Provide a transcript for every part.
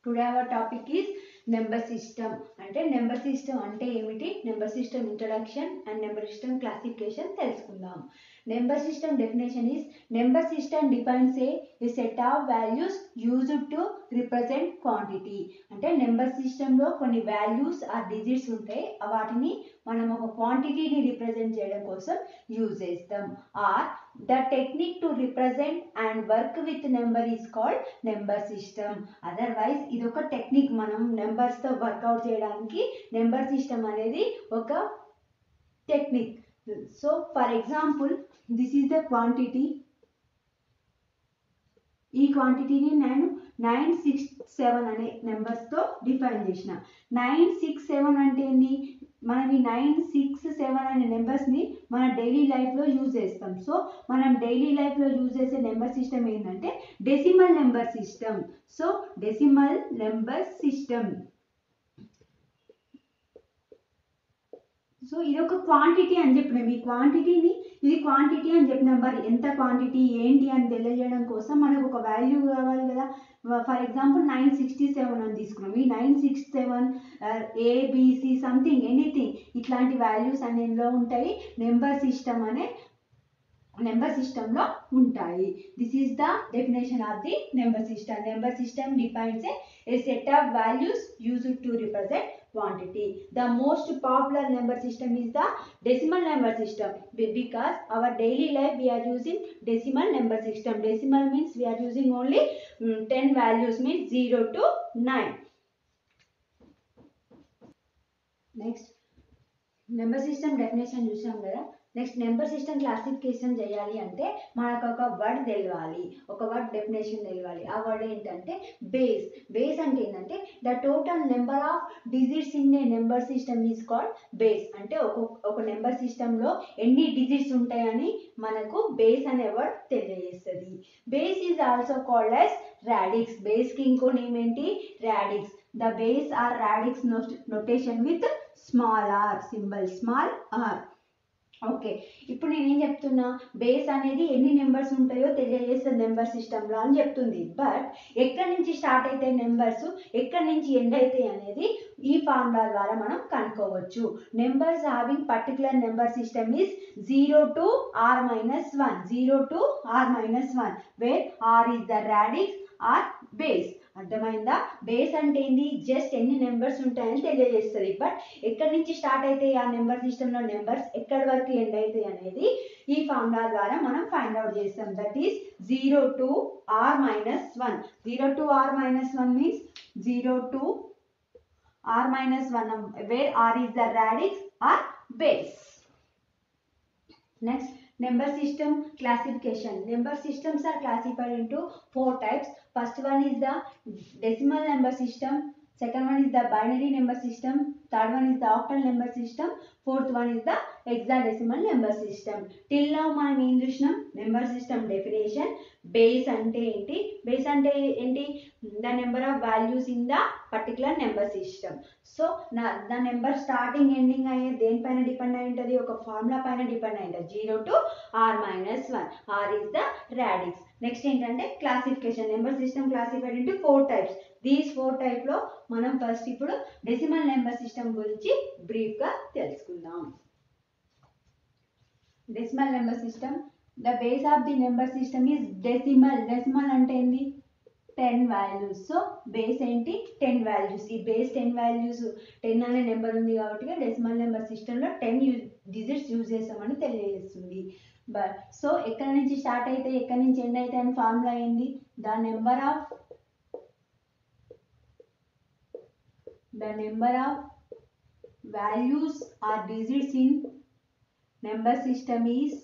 Today our topic is number system అంటే number system అంటే ఏమిటి number system introduction and number system classification తెలుసుకుందాం number system definition is number system defines a a set of values used to represent quantity అంటే number సిస్టంలో కొన్ని values ఆ digits ఉంటాయి వాటిని మనం ఒక క్వాంటిటీని రిప్రజెంట్ చేయడం కోసం యూజ్ చేస్తాం or the technique to represent and work with number is called number system otherwise ఇది ఒక టెక్నిక్ మనం నెంబర్స్తో వర్కౌట్ చేయడానికి నెంబర్ సిస్టమ్ అనేది ఒక technique so for example this is the quantity ఈ క్వాంటిటీని నేను నైన్ సిక్స్ సెవెన్ అనే నెంబర్స్తో డిఫైన్ చేసిన నైన్ సిక్స్ సెవెన్ అంటే ఏంది మనం ఈ నైన్ సిక్స్ సెవెన్ అనే నెంబర్స్ని మన డైలీ లైఫ్లో యూజ్ చేస్తాం సో మనం డైలీ లైఫ్లో యూజ్ చేసే నెంబర్ సిస్టమ్ ఏంటంటే decimal number system so decimal number system so ఇది ఒక క్వాంటిటీ అని చెప్పినాం ఈ క్వాంటిటీని ఇది క్వాంటిటీ అని చెప్పినాం మరి ఎంత క్వాంటిటీ ఏంటి అని తెలియజేయడం కోసం మనకు ఒక వాల్యూ కావాలి కదా for example nine sixty seven అని తీసుకున్నాం ఈ nine six seven ABC something anything ఇట్లాంటి వాల్యూస్ అనేలో ఉంటాయి నెంబర్ సిస్టమ్ అనే నెంబర్ సిస్టంలో ఉంటాయి this is the definition of the number system number system defines a set of values used to represent quantity. The most popular number system is the decimal number system because our daily life we are using decimal number system. Decimal means we are using only um, 10 values means 0 to 9. Next, number system definition చూసాం కదా next number system classification చేయాలి అంటే మనకు ఒక word తెలియాలి ఒక word definition తెలియాలి ఆ వర్డ్ ఏంటంటే బేస్ బేస్ అంటే ఏంటంటే the total number of digits in a number system is called base అంటే ఒక ఒక నెంబర్ సిస్టంలో ఎన్ని డిజిట్స్ ఉంటాయని మనకు బేస్ అనే వర్డ్ తెలియజేస్తుంది base is also called as radix బేస్కి ఇంకో నేమ్ ఏంటి radix the base or radix notation with small r symbol small r okay ఇప్పుడు నేను ఏం చెప్తున్నా బేస్ అనేది ఎన్ని నెంబర్స్ ఉంటాయో తెలియజేస్తుంది నెంబర్ సిస్టంలో అని చెప్తుంది బట్ ఎక్కడి నుంచి స్టార్ట్ అయితే నెంబర్స్ ఎక్కడి నుంచి ఎండ్ అవుతాయి అనేది ఈ ఫార్ములా ద్వారా మనం కనుక్కోవచ్చు numbers having particular number system is zero to are minus one zero to are minus one where r is the radix or base అర్థమైందా బేస్ అంటే ఏంది జస్ట్ ఎన్ని నెంబర్స్ ఉంటాయని తెలియజేస్తుంది బట్ ఎక్కడి నుంచి స్టార్ట్ అవుతాయి ఆ నెంబర్ సిస్టంలో నెంబర్స్ ఎక్కడి వరకు ఎండ్ అవుతాయి అనేది ఈ ఫార్ములా ద్వారా మనం ఫైండ్ అవుట్ చేస్తాం that is zero to are minus one zero to are minus one means zero to are minus one where r is the radix or base next number system classification number systems are classified into four types first one is the decimal number system second one is the binary number system third one is the octal number system fourth one is the hexadecimal number system till now మనం ఏం చూసినాం number system definition base అంటే ఏంటి base అంటే ఏంటి the number of values in the particular number system so నా the number starting ending అయ్యే దేనిపైన డిపెండ్ అయి ఉంటుంది ఒక ఫార్ములా పైన డిపెండ్ అయి ఉంటుంది zero to are minus one r is the radix next ఏంటంటే classification number system classified into four types these four టైప్లో మనం ఫస్ట్ ఇప్పుడు డెసిమల్ నెంబర్ సిస్టమ్ గురించి బ్రీఫ్గా తెలుసుకుందాం decimal number system the base of the number system is decimal decimal అంటే ఏంది ten values so base ఏంటి టెన్ వాల్యూస్ ఈ బేస్ టెన్ వాల్యూస్ టెన్ అనే నెంబర్ ఉంది కాబట్టి డెసిమల్ నెంబర్ సిస్టంలో టెన్ యూజ్ డిజిట్స్ యూజ్ చేస్తామని తెలియజేస్తుంది బట్ సో ఎక్కడి నుంచి స్టార్ట్ అయితే ఎక్కడి నుంచి ఎండ్ అయితే అని ఫార్ములా ఏంది the number of the number of values or digits in number system is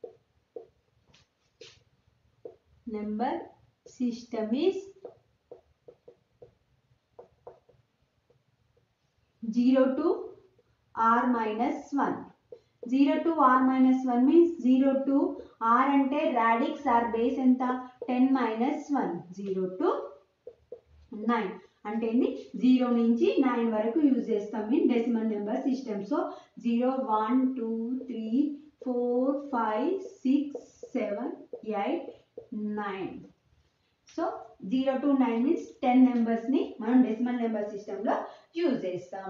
number system is 0 to r minus 1 0 to r minus 1 means 0 to r అంటే radix r base ఎంత 10 minus 1 0 to 9 అంటే ఏంది zero నుంచి nine వరకు use చేస్తాం in decimal number system so zero one two three four five six seven eight nine so zero to nine means ten నెంబర్స్ని మనం decimal number సిస్టంలో use చేస్తాం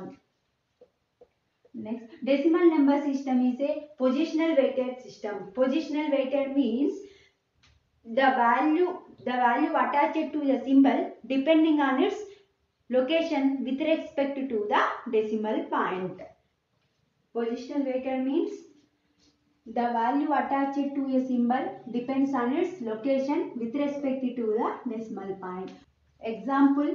next decimal number system is a positional weighted system positional weighted means the value the value attached to the symbol depending on its location with respect to the decimal point positional weighted means the value attached to a symbol depends on its location with respect to the decimal point example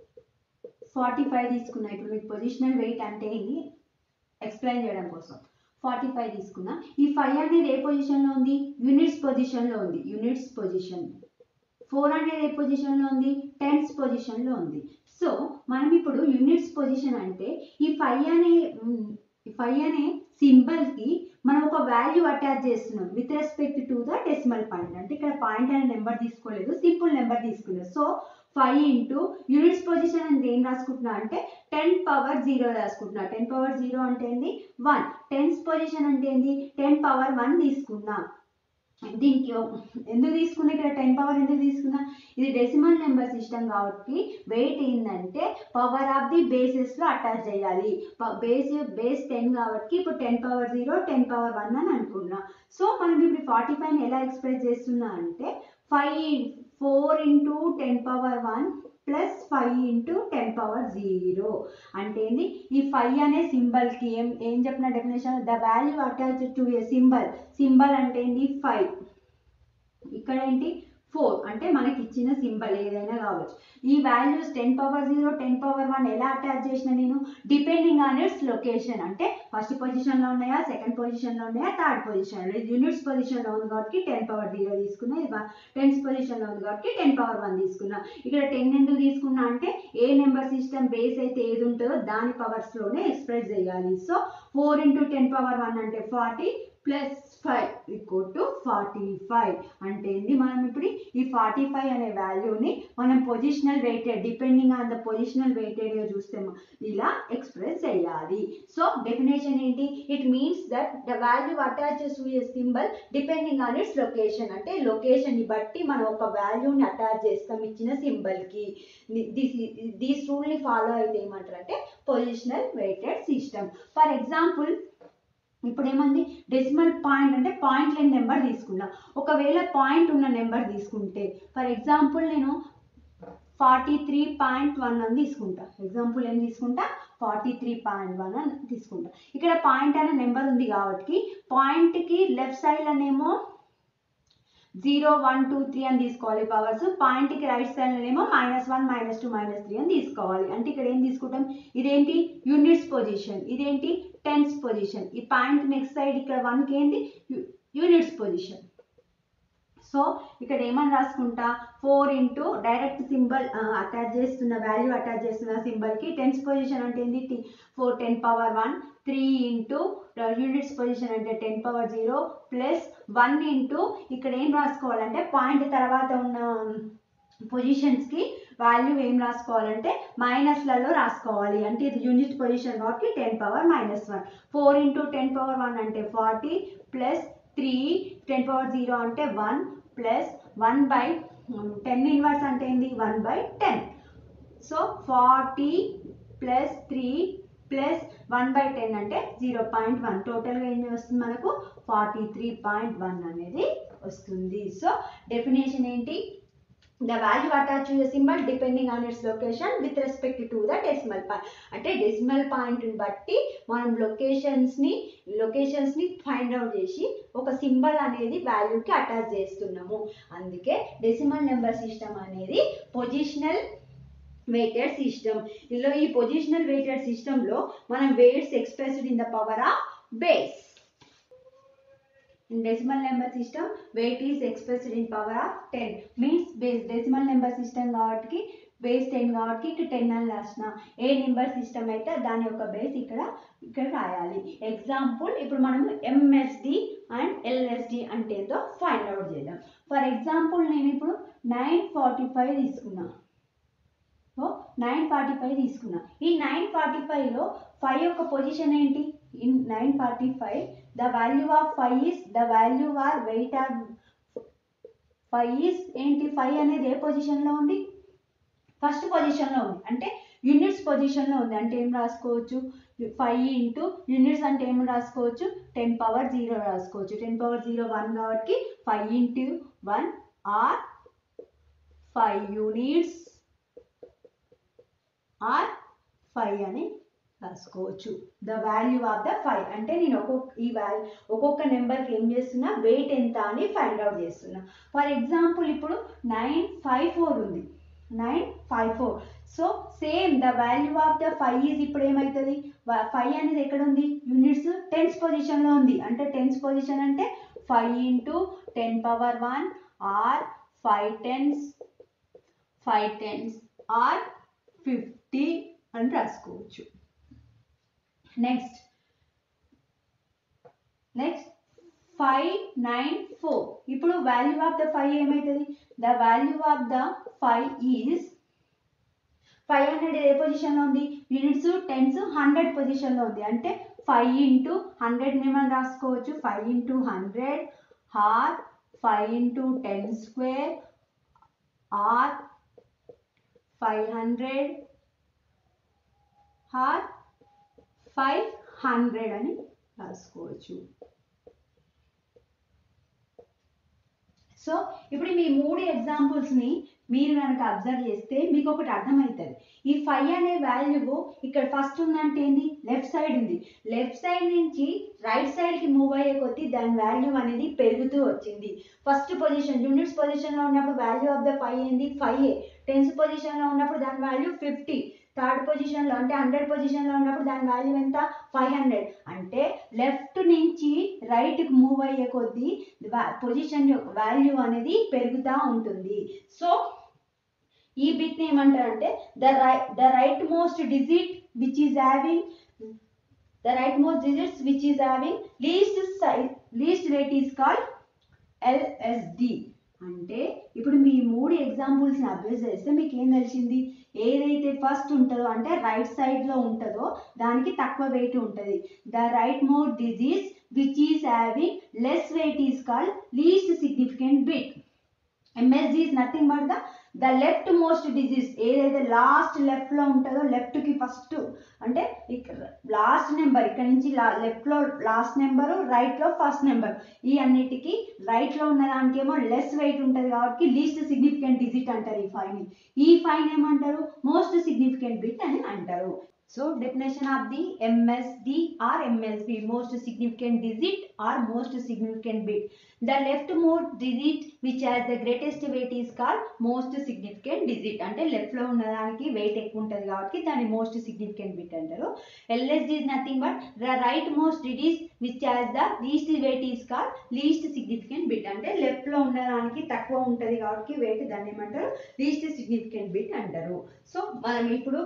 45 తీసుకున్నా ఇప్పుడు మీకు positional wait అంటే ఏంటి explain చేయడం కోసం forty five తీసుకున్నా ఈ five అనేది ఏ పొజిషన్లో ఉంది యూనిట్స్ పొజిషన్లో ఉంది యూనిట్స్ పొజిషన్ ఫోర్ అనేది ఏ పొజిషన్లో ఉంది టెన్స్ పొజిషన్లో ఉంది సో మనం ఇప్పుడు యూనిట్స్ పొజిషన్ అంటే ఈ ఫైవ్ అనే ఫైవ్ అనే సింబల్కి మనం ఒక వాల్యూ అటాచ్ చేస్తున్నాం with respect to the decimal point అంటే ఇక్కడ పాయింట్ అనే నెంబర్ తీసుకోలేదు సింపుల్ నెంబర్ తీసుకున్నాం so five into units position అంటే ఏం రాసుకుంటున్నా అంటే టెన్ పవర్ జీరో రాసుకుంటున్నా టెన్ పవర్ జీరో అంటే ఏంది వన్ టెన్స్ పొజిషన్ అంటే ఏంది టెన్ పవర్ వన్ తీసుకున్నా దీనికి ఎందుకు తీసుకున్నా ఇక్కడ టెన్ పవర్ ఎందుకు తీసుకున్నా ఇది డెసిమల్ నెంబర్ సిస్టమ్ కాబట్టి వెయిట్ ఏంటంటే పవర్ ఆఫ్ ది బేసెస్లో అటాచ్ చేయాలి బేస్ బేస్ టెన్ కాబట్టి ఇప్పుడు ten power zero ten power one అని అనుకున్నా సో మనం ఇప్పుడు ఫార్టీ ఫైవ్ ఎలా ఎక్స్ప్రెస్ చేస్తున్నా అంటే five four into ten power one plus five into ten power zero అంటే ఏంది ఈ ఫైవ్ అనే సింబల్కి ఏం ఏం చెప్పిన definition the value attach to a symbol symbol అంటే ఏంది ఫైవ్ ఇక్కడ ఏంటి ఫోర్ అంటే మనకి ఇచ్చిన సింబల్ ఏదైనా కావచ్చు ఈ values ten power zero ten power one ఎలా అటాచ్ చేసిన నేను డిపెండింగ్ ఆన్ ఇట్స్ లొకేషన్ అంటే ఫస్ట్ పొజిషన్లో ఉన్నాయా సెకండ్ పొజిషన్లో ఉన్నాయా థర్డ్ పొజిషన్లో ఇది యూనిట్స్ పొజిషన్లో ఉంది కాబట్టి టెన్ పవర్ జీరో తీసుకున్నా ఇది టెన్స్ పొజిషన్లో ఉంది కాబట్టి టెన్ పవర్ వన్ తీసుకున్నా ఇక్కడ టెన్ ఎందుకు తీసుకున్నా అంటే ఏ నెంబర్ సిస్టమ్ బేస్ అయితే ఏది ఉంటుందో దాని పవర్స్లోనే ఎక్స్ప్రెస్ చేయాలి so four into ten power one అంటే forty plus five equal to forty five అంటే ఏంది మనం ఇప్పుడు ఈ ఫార్టీ ఫైవ్ అనే వాల్యూని మనం positional weighted depending on the positional వెయిటెడ్గా చూస్తే మ- ఇలా ఎక్స్ప్రెస్ చేయాలి సో డెఫినేషన్ ఏంటి it means that the value attaches to a symbol depending on its location అంటే లొకేషన్ని బట్టి మనం ఒక వాల్యూని అటాచ్ చేస్తాం ఇచ్చిన సింబల్కి దిస్ దీస్ రూల్ని ఫాలో అయితే ఏమంటారు అంటే positional weighted system for example ఇప్పుడు ఏమంది డెసిమల్ పాయింట్ అంటే పాయింట్ లేని నెంబర్ తీసుకున్నా ఒకవేళ పాయింట్ ఉన్న నెంబర్ తీసుకుంటే ఫర్ ఎగ్జాంపుల్ నేను ఫార్టీ త్రీ పాయింట్ వన్ అని తీసుకుంటా ఎగ్జాంపుల్ ఏం తీసుకుంటా ఫార్టీ త్రీ పాయింట్ వన్ అని తీసుకుంటా ఇక్కడ పాయింట్ అనే నెంబర్ ఉంది కాబట్టి పాయింట్కి లెఫ్ట్ సైడ్ అనేమో జీరో వన్ టూ త్రీ అని తీసుకోవాలి పవర్స్ పాయింట్కి రైట్ సైడ్ ఏమో minus one minus two minus three అని తీసుకోవాలి అంటే ఇక్కడ ఏం తీసుకుంటాం ఇదేంటి యూనిట్స్ పొజిషన్ ఇదేంటి టెన్స్ పొజిషన్ ఈ పాయింట్ నెక్స్ట్ సైడ్ ఇక్కడ వన్కి ఏంటి యూనిట్స్ పొజిషన్ సో ఇక్కడ ఏమని రాసుకుంటా four into direct symbol attach చేస్తున్న వాల్యూ అటాచ్ చేస్తున్న సింబల్కి టెన్స్ పొజిషన్ అంటే ఏంది టీ four ten power one three into units position అంటే ten power zero plus one into ఇక్కడ ఏం రాసుకోవాలంటే పాయింట్ తర్వాత ఉన్న పొజిషన్స్కి వాల్యూ ఏం రాసుకోవాలంటే మైనస్లలో రాసుకోవాలి అంటే ఇది యూనిట్ పొజిషన్ కాబట్టి ten power minus one four into ten power one అంటే forty plus three ten power zero అంటే one plus one by ten inverse అంటే ఏంది one by ten so forty plus three plus one by ten అంటే zero point one టోటల్గా ఏం వస్తుంది మనకు forty three point one అనేది వస్తుంది సో డెఫినేషన్ ఏంటి the value attach to the symbol depending on its location with respect to the decimal point అంటే decimal పాయింట్ని బట్టి మనం లొకేషన్స్ని లొకేషన్స్ని ఫైండ్ అవుట్ చేసి ఒక సింబల్ అనేది వాల్యూకి అటాచ్ చేస్తున్నాము అందుకే డెసిమల్ నెంబర్ సిస్టమ్ అనేది పొజిషనల్ వెయిటెడ్ సిస్టమ్ ఇందులో ఈ పొజిషనల్ వెయిటెడ్ సిస్టంలో మనం weights expressed in the power of base In decimal number system, weight is expressed in power of 10. Means base decimal number system కాబట్టి base ten కాబట్టి ఇక్కడ ten అని రాసిన ఏ నెంబర్ సిస్టమ్ అయితే దాని యొక్క బేస్ ఇక్కడ ఇక్కడ రాయాలి ఎగ్జాంపుల్ ఇప్పుడు మనము ఎంఎస్డి అండ్ ఎల్ఎస్డి అంటే ఏంటో ఫైండ్ అవుట్ చేద్దాం ఫర్ ఎగ్జాంపుల్ నేను ఇప్పుడు నైన్ ఫార్టీ ఫైవ్ తీసుకున్నా సో నైన్ ఫార్టీ ఫైవ్ తీసుకున్నా ఈ నైన్ ఫార్టీ ఫైవ్లో ఫైవ్ యొక్క పొజిషన్ ఏంటి in nine forty five the value of five is the value or weight or five is ఏంటి ఫైవ్ అనేది ఏ పొజిషన్లో ఉంది ఫస్ట్ పొజిషన్లో ఉంది అంటే యూనిట్స్ పొజిషన్లో ఉంది అంటే ఏం రాసుకోవచ్చు ఫైవ్ ఇంటూ యూనిట్స్ అంటే ఏం రాసుకోవచ్చు టెన్ పవర్ జీరో రాసుకోవచ్చు టెన్ పవర్ జీరో వన్ కాబట్టి five into one or five units or five అని రాసుకోవచ్చు the value of the five అంటే నేను ఒక్కొక్క ఈ వాల్యూ ఒక్కొక్క నెంబర్కి ఏం చేస్తున్నా వెయిట్ ఎంత అని ఫైండ్ అవుట్ చేస్తున్నా ఫర్ ఎగ్జాంపుల్ ఇప్పుడు నైన్ ఫైవ్ ఫోర్ ఉంది nine five four so same the value of the five is ఇప్పుడు ఏమవుతుంది ఫైవ్ అనేది ఎక్కడ ఉంది యూనిట్స్ టెన్స్ పొజిషన్లో ఉంది అంటే టెన్స్ పొజిషన్ అంటే five into ten power one or five tens five tens or fifty అని రాసుకోవచ్చు next next five nine four ఇప్పుడు వాల్యూ ఆఫ్ ద ఫైవ్ ఏమవుతుంది the value of the five is five hundred ఏ పొజిషన్లో ఉంది units tens hundred పొజిషన్లో ఉంది అంటే ఫైవ్ ఇంటూ హండ్రెడ్ మనం రాసుకోవచ్చు five into hundred or five into ten square or five hundred or five hundred అని రాసుకోవచ్చు సో ఇప్పుడు మీ మూడు ఎగ్జాంపుల్స్ని మీరు కనుక అబ్జర్వ్ చేస్తే మీకు ఒకటి అర్థమవుతుంది ఈ ఫైవ్ అనే వాల్యూ ఇక్కడ ఫస్ట్ ఉందంటే ఏంది లెఫ్ట్ సైడ్ ఉంది లెఫ్ట్ సైడ్ నుంచి రైట్ సైడ్కి మూవ్ అయ్యే కొద్దీ దాని వాల్యూ అనేది పెరుగుతూ వచ్చింది ఫస్ట్ పొజిషన్ యూనిట్స్ పొజిషన్లో ఉన్నప్పుడు వాల్యూ ఆఫ్ ద ఫైవ్ ఏంది ఫైవ్ ఏ టెన్స్ పొజిషన్లో ఉన్నప్పుడు దాని వాల్యూ ఫిఫ్టీ థర్డ్ పొజిషన్లో అంటే హండ్రెడ్ పొజిషన్లో ఉన్నప్పుడు దాని వాల్యూ ఎంత ఫైవ్ హండ్రెడ్ అంటే లెఫ్ట్ నుంచి రైట్కి మూవ్ అయ్యే కొద్దీ పొజిషన్ యొక్క వాల్యూ అనేది పెరుగుతూ ఉంటుంది సో ఈ బిట్ ఏమంటారంటే the right the right most digit which is having the right most digits which is having least size least rate is called LSD అంటే ఇప్పుడు మీ మూడు ఎగ్జాంపుల్స్ని అబ్జర్వ్ చేస్తే మీకు ఏం తెలిసింది ఏదైతే ఫస్ట్ ఉంటుందో అంటే రైట్ సైడ్లో ఉంటుందో దానికి తక్కువ వెయిట్ ఉంటుంది the right more digits which is having less weight is called least significant bit MSD is nothing but the the left most digits ఏదైతే లాస్ట్ లెఫ్ట్లో ఉంటుందో లెఫ్ట్కి ఫస్ట్ అంటే లాస్ట్ నెంబర్ ఇక్కడ నుంచి లెఫ్ట్లో లాస్ట్ నెంబరు రైట్లో ఫస్ట్ నెంబర్ ఈ అన్నిటికీ రైట్లో ఉన్న దానికేమో లెస్ వెయిట్ ఉంటుంది కాబట్టి లీస్ట్ సిగ్నిఫికెంట్ డిజిట్ అంటారు ఈ ఫైవ్ని ఈ ఫైవ్ ఏమంటారు మోస్ట్ సిగ్నిఫికెంట్ బిట్ అని అంటారు so definition of the MSD or MSB most significant digit or most significant bit the left most digit which has the greatest weight is call most significant digit అంటే లెఫ్ట్లో ఉన్నదానికి weight ఎక్కువ ఉంటుంది కాబట్టి దాన్ని most significant bit అంటారు LSD is nothing but the right most digit which has the least weight is call least significant bit అంటే లెఫ్ట్లో ఉన్నదానికి తక్కువ ఉంటుంది కాబట్టి వెయిట్ దాన్ని ఏమంటారు లీస్ట్ సిగ్నిఫికెంట్ బిట్ అంటారు సో మనం ఇప్పుడు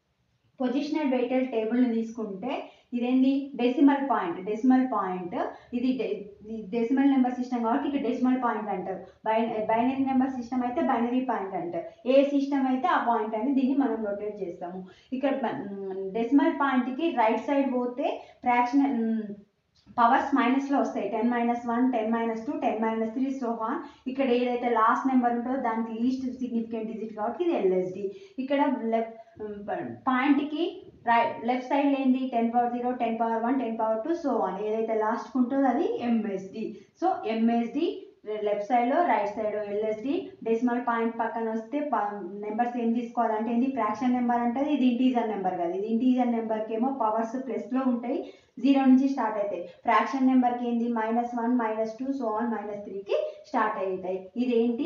పొజిషనల్ వెయిటెడ్ టేబుల్ని తీసుకుంటే ఇదేంది డెసిమల్ పాయింట్ డెసిమల్ పాయింట్ ఇది డెసిమల్ నెంబర్ సిస్టమ్ కాబట్టి ఇక్కడ డెసిమల్ పాయింట్ అంటారు బై బైనరీ నెంబర్ సిస్టమ్ అయితే బైనరీ పాయింట్ అంటారు ఏ సిస్టమ్ అయితే ఆ పాయింట్ అని దీన్ని మనం రొటేట్ చేస్తాము ఇక్కడ డెసిమల్ పాయింట్కి రైట్ సైడ్ పోతే ఫ్రాక్షన్ పవర్స్ మైనస్లో వస్తాయి ten minus one ten minus two ten minus three so on ఇక్కడ ఏదైతే లాస్ట్ నెంబర్ ఉంటుందో దానికి లీస్ట్ సిగ్నిఫికెంట్ డిజిట్ కాబట్టి ఇది ఎల్ఎస్డి ఇక్కడ లెఫ్ట్ పాయింట్కి రైట్ లెఫ్ట్ సైడ్ లేనిది ten power zero ten power one ten power two so on ఏదైతే లాస్ట్కి ఉంటుందో అది ఎంఎస్డి సో ఎంఎస్డి లెఫ్ట్ సైడ్లో right side LSD decimal point పక్కన వస్తే నెంబర్స్ ఏం తీసుకోవాలంటే ఇది ఫ్రాక్షన్ నెంబర్ అంటే ఇది ఇంటీజర్ నెంబర్ కదా ఇది ఇంటీజర్ నెంబర్కి ఏమో పవర్స్ ప్లస్లో ఉంటాయి జీరో నుంచి స్టార్ట్ అవుతాయి ఫ్రాక్షన్ నెంబర్కి ఏంది minus one minus two so on minus త్రీకి స్టార్ట్ అవుతాయి ఇదేంటి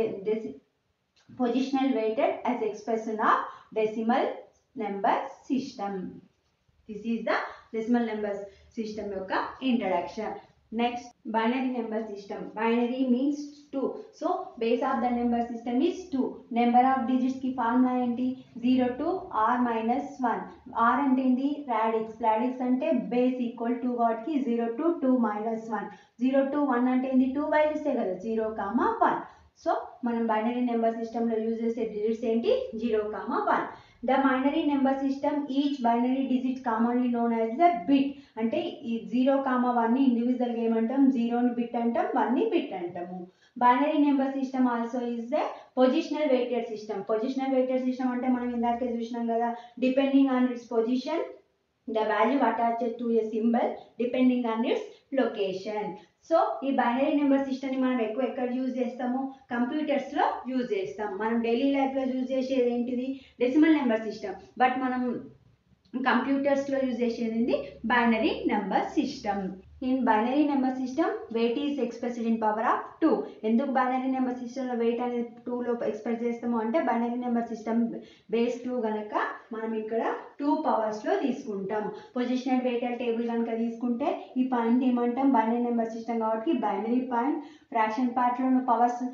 positional weighted as expression of decimal number system this is the decimal number system యొక్క introduction next binary number system binary means two so base of the number system is two number of డిజిట్స్కి formula ఏంటి zero to are minus one R అంటే ఏంటి radix radix అంటే base equal to వాట్కి zero to two minus one zero to one అంటే ఏంటి two వాల్యూసే కదా జీరో కామా వన్ సో మనం బైనరీ నెంబర్ సిస్టంలో యూజ్ చేసే డిజిట్స్ ఏంటి zero comma one the binary number system each binary digit commonly known as the bit అంటే ఈ జీరో కామా వన్ని ఇండివిజువల్గా ఏమంటాం జీరోని బిట్ అంటాం వన్ని బిట్ అంటాము binary number system also is a positional weighted system positional weighted system అంటే మనం ఇందాకే చూసినాం కదా depending on its position the value attached to a symbol depending on its location so ఈ బైనరీ నెంబర్ సిస్టమ్ని మనం ఎక్కువ ఎక్కడ యూజ్ చేస్తాము కంప్యూటర్స్లో యూజ్ చేస్తాం మనం డైలీ లైఫ్లో యూజ్ చేసేది ఏంటిది డెసిమల్ నెంబర్ సిస్టమ్ బట్ మనం కంప్యూటర్స్లో యూజ్ చేసేది ఏంది binary number system in binary number system weight is expressed in power of two ఎందుకు బైనరీ నెంబర్ సిస్టంలో వెయిట్ అనేది టూలో ఎక్స్ప్రెస్ చేస్తాము అంటే binary number system base two కనుక మనం ఇక్కడ టూ పవర్స్లో తీసుకుంటాం పొజిషనల్ వెయిటెడ్ టేబుల్ కనుక తీసుకుంటే ఈ పాయింట్ ఏమంటాం బైనరీ నెంబర్ సిస్టమ్ కాబట్టి బైనరీ పాయింట్ ఫ్రాక్షన్ పార్ట్లో పవర్స్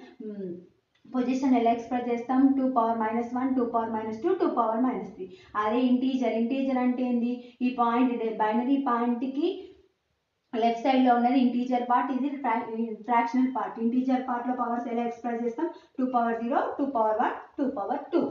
పొజిషన్ ఎలా ఎక్స్ప్రెస్ చేస్తాం two power minus one two power minus two two power minus three అదే ఇంటీజర్ ఇంటీజర్ అంటే ఏంది ఈ పాయింట్ బైనరీ పాయింట్కి లెఫ్ట్ సైడ్లో ఉన్నది ఇంటీజర్ పార్ట్ ఇది ఫ్రాక్షనల్ పార్ట్ ఇంటీజర్ పార్ట్లో పవర్స్ ఎలా ఎక్స్ప్రెస్ చేస్తాం two power zero two power one two power two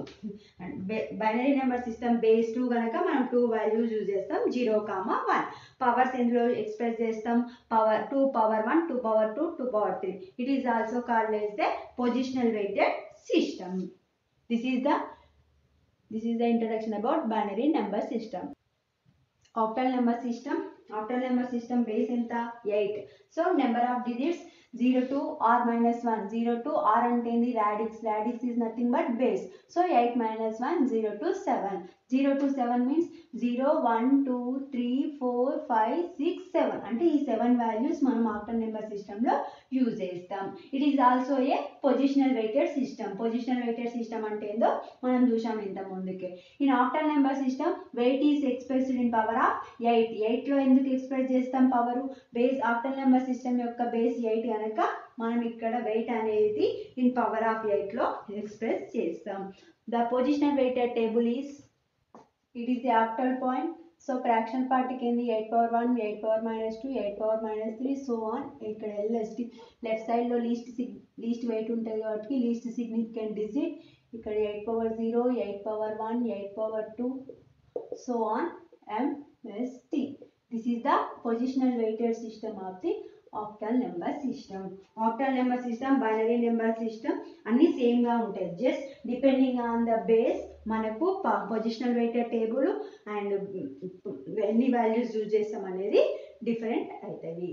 binary number system base two కనుక మనం టూ వాల్యూస్ యూజ్ చేస్తాం జీరో కామా వన్ పవర్స్ ఎందులో ఎక్స్ప్రెస్ చేస్తాం power two power one two power two two power three it is also called as the positional weighted system this is the this is the introduction about binary number system octal number system octal number system base ఎంత eight so number of digits zero to are minus one zero to R అంటే ఏంది radix radix is nothing but base so eight minus one zero to seven zero to seven means zero one two three four five six seven అంటే ఈ seven values మనం octal number సిస్టంలో use చేస్తాం it is also a positional weighted system positional weighted system అంటే ఏందో మనం చూసాం ఇంత ముందుకే in octal number system weight is expressed in power of eight ఎయిట్లో ఎందుకు ఎక్స్ప్రెస్ చేస్తాం power base octal number system యొక్క బేస్ ఎయిట్ కనుక మనం ఇక్కడ వెయిట్ అనేది ఇన్ పవర్ ఆఫ్ ఎయిట్లో ఎక్స్ప్రెస్ చేస్తాం the positional weighted table is it is the octal point so fraction పార్ట్కి ఏంది eight power one eight power minus two eight power minus three so on ఇక్కడ LSD left సైడ్లో least sig least weight ఉంటుంది కాబట్టి least significant digit ఇక్కడ eight power zero eight power one eight power two so on MSD this is the positional weighted system of the octal number system octal number system binary number system అన్నీ సేమ్గా ఉంటాయి just depending on the base మనకు positional weighted table and ఎన్ని values use చేస్తాం అనేది different అవుతుంది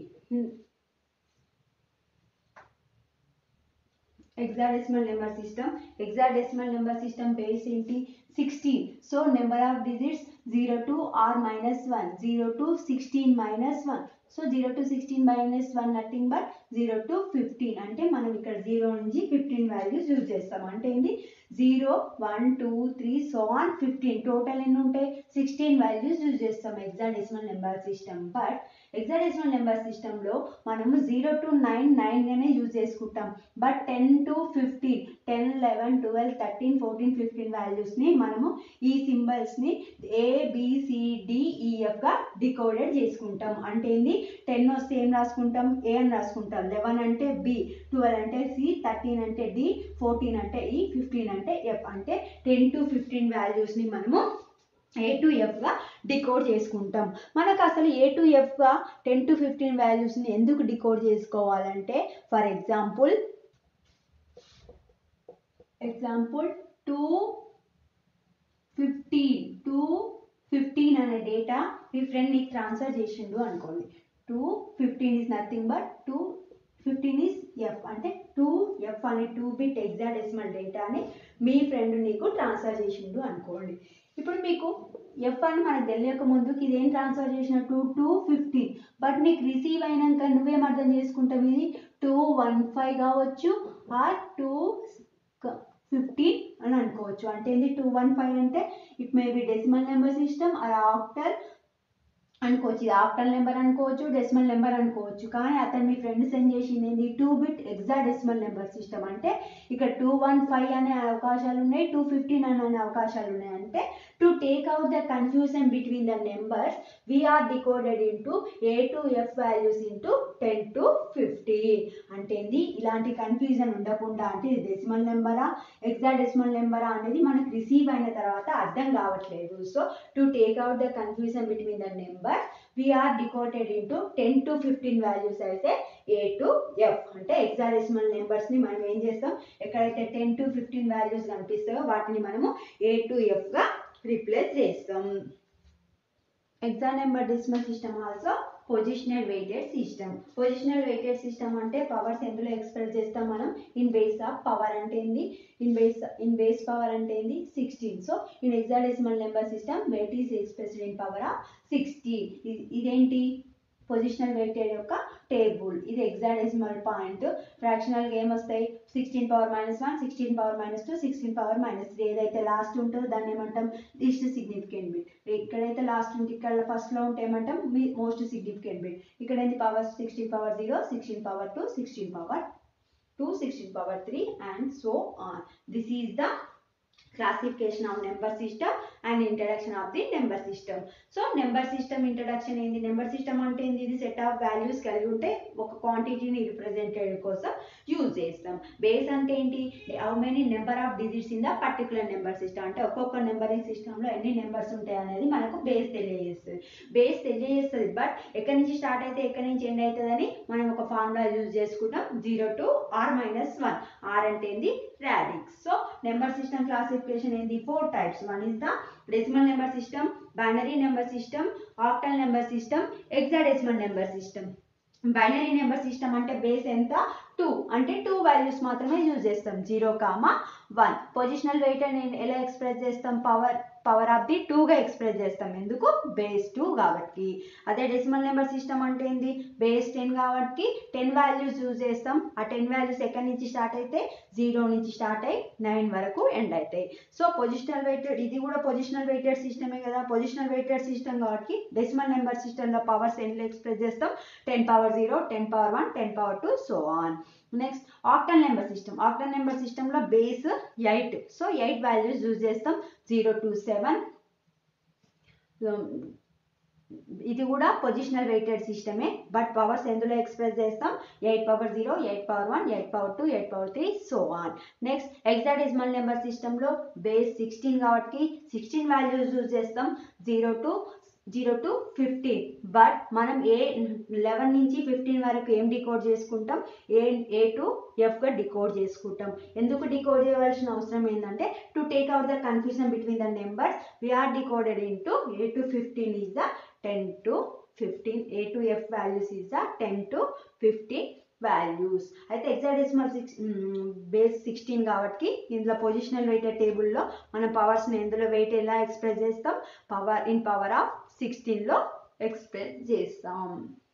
hexadecimal number system hexadecimal number system base ఏంటి sixteen so number of digits zero to are minus one zero to sixteen minus one so zero to sixteen minus one nothing but zero to fifteen అంటే మనం ఇక్కడ zero నుంచి fifteen values use చేస్తాం అంటే ఏంటి zero one two three so on fifteen total ఎన్ని ఉంటాయి sixteen values use చేస్తాం hexadecimal number system but hexadecimal number సిస్టంలో మనము జీరో టు నైన్ నైన్గానే యూజ్ చేసుకుంటాం but ten to fifteen ten eleven twelve thirteen fourteen fifteen వాల్యూస్ని మనము ఈ సింబల్స్ని ఏబిసిడిఈఎఫ్గా డికోడెడ్ చేసుకుంటాం అంటే ఏంది టెన్ వస్తే ఏం రాసుకుంటాం ఏ అని రాసుకుంటాం లెవెన్ అంటే బి ట్వెల్వ్ అంటే సి థర్టీన్ అంటే డి ఫోర్టీన్ అంటే ఈ ఫిఫ్టీన్ అంటే ఎఫ్ అంటే టెన్ టు ఫిఫ్టీన్ వాల్యూస్ని మనము ఏ టు ఎఫ్గా డికోడ్ చేసుకుంటాం మనకు అసలు ఏ టు ఎఫ్గా టెన్ టు ఫిఫ్టీన్ వాల్యూస్ని ఎందుకు డికోడ్ చేసుకోవాలంటే for example example two fifteen two fifteen అనే డేటా మీ ఫ్రెండ్ నీకు ట్రాన్స్ఫర్ చేసిండు అనుకోండి two fifteen is nothing but two fifteen is F అంటే టూ ఎఫ్ అనే టూ బిట్ ఎగ్జాడెసిమల్ డేటాని మీ ఫ్రెండ్ నీకు ట్రాన్స్ఫర్ చేసిండు అనుకోండి ఇప్పుడు మీకు ఎఫ్ అని మనకు తెలియక ముందుకి ఇదేం ట్రాన్స్ఫర్ చేసినట్టు టూ ఫిఫ్టీన్ బట్ నీకు రిసీవ్ అయినాక నువ్వేం అర్థం చేసుకుంటావు ఇది టూ వన్ ఫైవ్ కావచ్చు ఆర్ టూ ఫిఫ్టీన్ అని అనుకోవచ్చు అంటే ఏంది టూ వన్ ఫైవ్ అంటే it may be decimal number system or after అనుకోవచ్చు ఇది ఆఫ్టర్ నెంబర్ అనుకోవచ్చు డెసిమల్ నెంబర్ అనుకోవచ్చు కానీ అతను మీ ఫ్రెండ్ సెండ్ చేసింది ఏంది two bit hexadecimal number system అంటే ఇక్కడ టూ వన్ ఫైవ్ అనే అవకాశాలు ఉన్నాయి టూ ఫిఫ్టీన్ అనే అవకాశాలు ఉన్నాయి అంటే to take out the confusion between the numbers we're decoded into A to F values into ten to fifteen అంటే ఏంది ఇలాంటి కన్ఫ్యూజన్ ఉండకుండా అంటే ఇది డెసిమల్ నెంబరా ఎగ్జా డెసిమల్ నెంబరా అనేది మనకు రిసీవ్ అయిన తర్వాత అర్థం కావట్లేదు so to take out the confusion between the number we're decoded into ten to fifteen values అయితే ఏ టు ఎఫ్ అంటే హెక్సాడెసిమల్ నెంబర్స్ని మనం ఏం చేస్తాం ఎక్కడైతే టెన్ టు ఫిఫ్టీన్ వాల్యూస్ కనిపిస్తాయో వాటిని మనము ఏ టు ఎఫ్గా రీప్లేస్ చేస్తాం hexa number decimal system also positional weighted system positional weighted system అంటే పవర్స్ ఎందులో ఎక్స్ప్రెస్ చేస్తాం మనం ఇన్ బేస్ ఆఫ్ పవర్ అంటే ఏంది in base in base power అంటే ఏంది sixteen so in hexadecimal number system weight is expressed in power of sixty ఇదేంటి positional weighted యొక్క టేబుల్ ఇది ఎగ్జాడెసిమల్ పాయింట్ ఫ్రాక్షనల్గా ఏమొస్తాయి sixteen power minus one sixteen power minus two sixteen power minus three ఏదైతే last ఉంటుందో దాన్ని ఏమంటాం least significant bit ఎక్కడైతే లాస్ట్ ఉంటే ఇక్కడ ఫస్ట్లో ఉంటే ఏమంటాం మీ మోస్ట్ సిగ్నిఫికెంట్ బిట్ ఇక్కడ ఏంటి power sixteen power zero sixteen power two sixteen power two sixteen power three and so on this is the classification of number system and introduction of the number system so number system introduction ఏంది number system అంటే ఏంది ఇది set of values కలిగి ఉంటే ఒక క్వాంటిటీని represented కోసం use చేస్తాం బేస్ అంటే ఏంటి how many number of digits in the particular number system అంటే ఒక్కొక్క నెంబరింగ్ సిస్టంలో ఎన్ని నెంబర్స్ ఉంటాయి అనేది మనకు బేస్ తెలియజేస్తుంది బేస్ తెలియజేస్తుంది బట్ ఎక్కడి నుంచి స్టార్ట్ అయితే ఎక్కడి నుంచి ఎండ్ అవుతుందని మనం ఒక ఫార్ములా యూజ్ చేసుకుంటాం zero to are minus one R అంటే ఏంది radix so number system classification ఏంది four types one is the decimal number system binary number system octal number system hexadecimal number system binary number system అంటే base ఎంత two అంటే two values మాత్రమే use చేస్తాం zero comma one positional weight అని ఎలా express చేస్తాం power power of the టూగా express చేస్తాం ఎందుకు బేస్ టూ కాబట్టి అదే డెసిమల్ నెంబర్ సిస్టమ్ అంటే ఏంది బేస్ టెన్ కాబట్టి టెన్ వాల్యూస్ యూజ్ చేస్తాం ఆ టెన్ వాల్యూస్ ఎక్కడి నుంచి స్టార్ట్ అయితే జీరో నుంచి స్టార్ట్ అయ్యి నైన్ వరకు ఎండ్ అవుతాయి సో పొజిషనల్ వెయిటెడ్ ఇది కూడా పొజిషనల్ వెయిటెడ్ సిస్టమే కదా పొజిషనల్ వెయిటెడ్ సిస్టమ్ కాబట్టి డెసిమల్ నెంబర్ సిస్టంలో పవర్స్ ఎన్ని ఎక్స్ప్రెస్ చేస్తాం ten power zero ten power one ten power two so on next octal number system octal number సిస్టంలో base eight so eight values use చేస్తాం zero to seven ఇది కూడా positional weighted సిస్టమే but powers ఎందులో express చేస్తాం eight power zero eight power one eight power two eight power three so on next hexadecimal number సిస్టంలో base sixteen కాబట్టి sixteen values use చేస్తాం zero to zero to fifteen but మనం A eleven నుంచి fifteen వరకు ఏం decode చేసుకుంటాం ఏ ఏ to ఎఫ్గా decode చేసుకుంటాం ఎందుకు డికోడ్ చేయవలసిన అవసరం ఏంటంటే to take out the confusion between the numbers we're decoded in to A to fifteen is the ten to fifteen A to F values is the ten to fifteen values అయితే hexadecimal six base sixteen కాబట్టి ఇందులో positional weighted టేబుల్లో మనం పవర్స్ని ఎందులో wait ఎలా express చేస్తాం power in power of సిక్స్టీన్లో express చేస్తాం